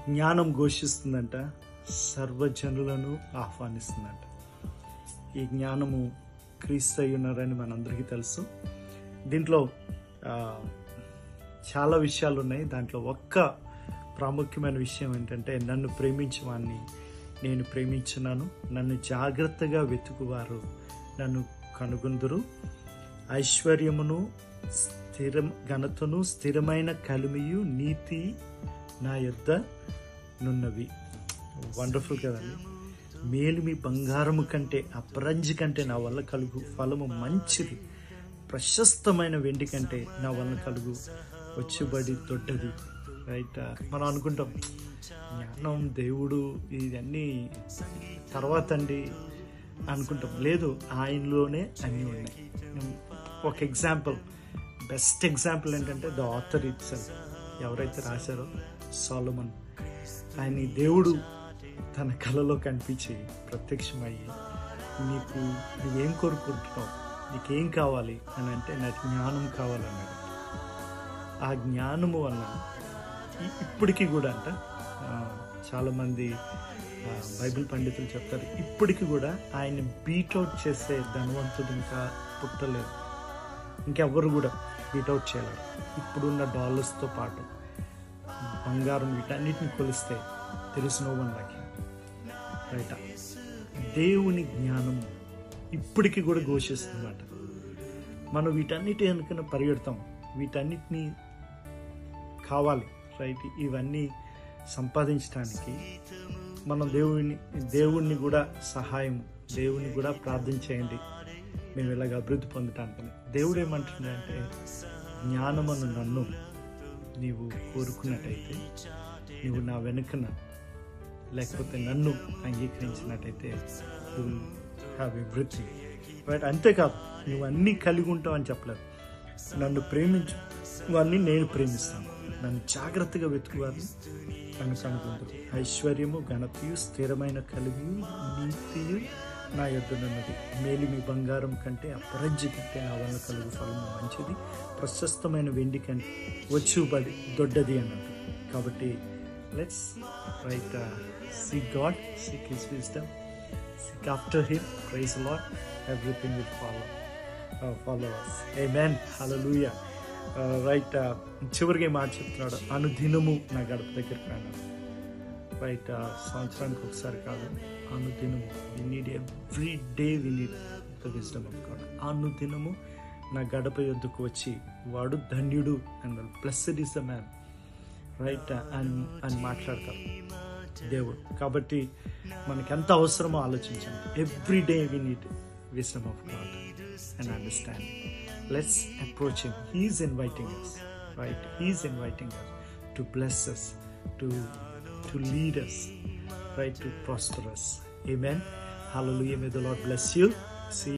జ్ఞానం ఘోషిస్తుందంట సర్వజనులను ఆహ్వానిస్తుందంట ఈ జ్ఞానము క్రీస్తు అయి ఉన్నారని మనందరికీ తెలుసు దీంట్లో ఆ, చాలా విషయాలు ఉన్నాయి దాంట్లో ఒక్క ప్రాముఖ్యమైన విషయం ఏంటంటే నన్ను ప్రేమించవాన్ని నేను ప్రేమించున్నాను నన్ను జాగ్రత్తగా వెతుకువారు నన్ను కనుగొందురు ఐశ్వర్యమును స్థిర ఘనతను స్థిరమైన కలిమియు నీతి నా యొద్ద నున్నవి వండర్ఫుల్ కదండి మేలిమి బంగారము కంటే అపరంజి కంటే నా వల్ల కలుగు ఫలము మంచిది ప్రశస్తమైన వెండి కంటే నా వల్ల కలుగు వచ్చుబడి దొడ్డది రైట్ మనం అనుకుంటాం జ్ఞానం దేవుడు ఇవన్నీ తర్వాత అండి అనుకుంటాం లేదు ఆయనలోనే అన్నీ ఉన్నాయి ఒక ఎగ్జాంపుల్ బెస్ట్ ఎగ్జాంపుల్ ఏంటంటే ద ఆథర్ ఇట్స్ ఎవరైతే రాశారో సాలమన్ ఆయన దేవుడు తన కళలో కనిపించి ప్రత్యక్షమయ్యి నీకు నువ్వేం కోరుకుంటున్నావు నీకేం కావాలి అని అంటే నాకు జ్ఞానం కావాలన్నాడు ఆ జ్ఞానము వల్ల ఇ- ఇప్పటికీ కూడా అంట ఆ, చాలామంది ఆ, బైబిల్ పండితులు చెప్తారు ఇప్పటికీ కూడా ఆయన బీట్అవుట్ చేసే ధనవంతుడు ఇంకా పుట్టలేదు ఇంకెవ్వరు కూడా బీట్అవుట్ చేయలేరు ఇప్పుడున్న డాలర్స్తో పాటు బంగారం వీటన్నిటిని కొలిస్తే తెలిసిన వాళ్ళకి రైట్ దేవుని జ్ఞానం ఇప్పటికీ కూడా ఘోషిస్తుందన్నమాట మనం వీటన్నిటి అనుకున్న పరిగెడతాం వీటన్నిటిని కావాలి రైట్ ఇవన్నీ సంపాదించడానికి మనం దేవుని దేవుణ్ణి కూడా సహాయం దేవుని కూడా ప్రార్థన చేయండి మేము ఇలాగ అభివృద్ధి పొందటానికి దేవుడు ఏమంటున్నాడంటే జ్ఞానమను నన్ను నీవు కోరుకున్నట్టయితే నీవు నా వెనుకన లేకపోతే నన్ను అంగీకరించినట్టయితే హ్యావ్ ఎవ్రీథింగ్ రైట్ అంతేకాదు నువ్వు అన్నీ కలిగి ఉంటావు అని చెప్పలేదు నన్ను ప్రేమించు వారిని నేను ప్రేమిస్తాను నన్ను జాగ్రత్తగా వెతుకువారిని నన్ను కనుగొందరు ఐశ్వర్యము ఘనతయు స్థిరమైన కలిగి నీతియు నా యొద్దనున్నది మేలిమి బంగారం కంటే అపరంజి కంటే నా వల్ల కలుగు ఫలము మంచిది ప్రశస్తమైన వెండి కంటే వచ్చుబడి దొడ్డది అన్నట్టు కాబట్టి let's right seek God seek his wisdom seek after him praise the lord everything will follow uh, follow us amen hallelujah uh, right uh, చివరికి మాట చెప్తున్నాడు అనుదినము నా గడప దగ్గరికి రాను రైట్ సంవత్సరానికి ఒకసారి కాదు అనుదినము we need every day we need the wisdom of God అనుదినము నా గడప యొద్దకు వచ్చి వాడు ధన్యుడు and blessed is the man right అని అని మాట్లాడతారు దేవుడు కాబట్టి మనకి ఎంత అవసరమో ఆలోచించండి every day we need wisdom of God and understand let's approach him he's inviting us right he's inviting us to bless us to to lead us right to prosper us Amen. Hallelujah. May the Lord bless you. See